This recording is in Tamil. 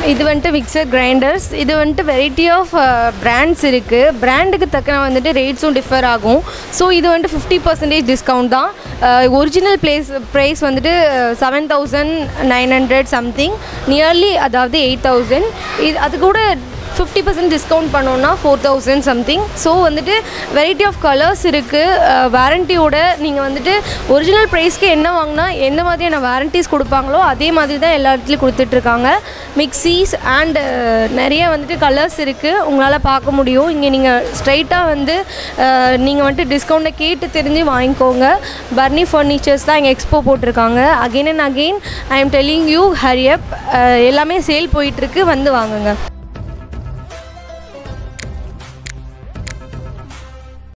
இது வந்துட்டு மிக்சர் கிரைண்டர்ஸ் இது வந்துட்டு வெரைட்டி ஆஃப் பிராண்ட்ஸ் இருக்குது பிராண்டுக்கு தக்கன வந்துட்டு ரேட்ஸும் டிஃபர் ஆகும் ஸோ இது வந்துட்டு ஃபிஃப்டி பர்சன்டேஜ் டிஸ்கவுண்ட் தான் ஒரிஜினல் ப்ளேஸ் ப்ரைஸ் வந்துட்டு seven thousand nine hundred something nearly அதாவது எயிட் தௌசண்ட் இது அது கூட ஃபிஃப்டி பர்சன்ட் டிஸ்கவுண்ட் பண்ணோன்னா ஃபோர் தௌசண்ட் சம்திங் ஸோ வந்துட்டு வெரைட்டி ஆஃப் கலர்ஸ் இருக்குது வாரண்டியோட நீங்கள் வந்துட்டு ஒரிஜினல் ப்ரைஸ்க்கு என்ன வாங்கினா எந்த மாதிரியான வாரண்டிஸ் கொடுப்பாங்களோ அதே மாதிரி தான் எல்லா இடத்துலையும் கொடுத்துட்ருக்காங்க மிக்சிஸ் அண்ட் நிறைய வந்துட்டு கலர்ஸ் இருக்குது உங்களால் பார்க்க முடியும் இங்கே நீங்கள் ஸ்ட்ரைட்டாக வந்து நீங்கள் வந்துட்டு டிஸ்கவுண்ட்டை கேட்டு தெரிஞ்சு வாங்கிக்கோங்க பர்னி ஃபர்னிச்சர்ஸ் தான் இங்கே எக்ஸ்போ போட்டிருக்காங்க again and again I am telling you hurry up எல்லாமே சேல் போயிட்டுருக்கு வந்து வாங்குங்க